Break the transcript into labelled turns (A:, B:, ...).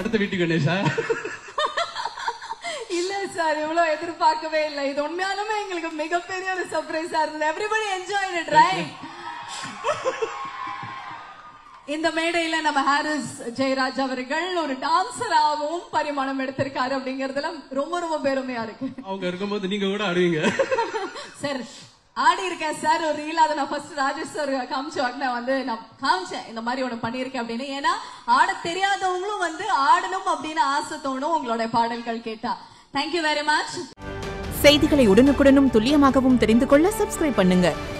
A: அடுத்த வீட்டு கணேஷா
B: இல்ல சார் இவ்வளவு எதிர்பார்க்கவே இல்லை இது உண்மையாலுமே எங்களுக்கு மிகப்பெரிய ஒரு சர்ப்ரைஸா இருந்தது எவ்ரிபடி என்ஜாய் இட் ரைட் இந்த மேடையில நம்ம ஹாரிஸ் ஜெயராஜ் அவர்கள் ஒரு டான்சராகவும் பரிமாணம் எடுத்திருக்காரு அப்படிங்கறதுல ரொம்ப ரொம்ப பெருமையா இருக்கு
A: அவங்க இருக்கும்போது நீங்க கூட ஆடுவீங்க
B: சார் ஆடி இருக்கேன் சார் ஒரு ரீல் அதை நான் ஃபர்ஸ்ட் ராஜேஷ் சார் காமிச்ச உடனே வந்து நான் காமிச்சேன் இந்த மாதிரி ஒண்ணு பண்ணியிருக்கேன் அப்படின்னு ஏன்னா ஆட தெரியாதவங்களும் வந்து ஆடணும் அப்படின்னு ஆசை தோணும் உங்களோட பாடல்கள் கேட்டா தேங்க்யூ வெரி மச்
C: செய்திகளை உடனுக்குடனும் துல்லியமாகவும் தெரிந்து கொள்ள சப்ஸ்கிரைப் பண்ணுங்க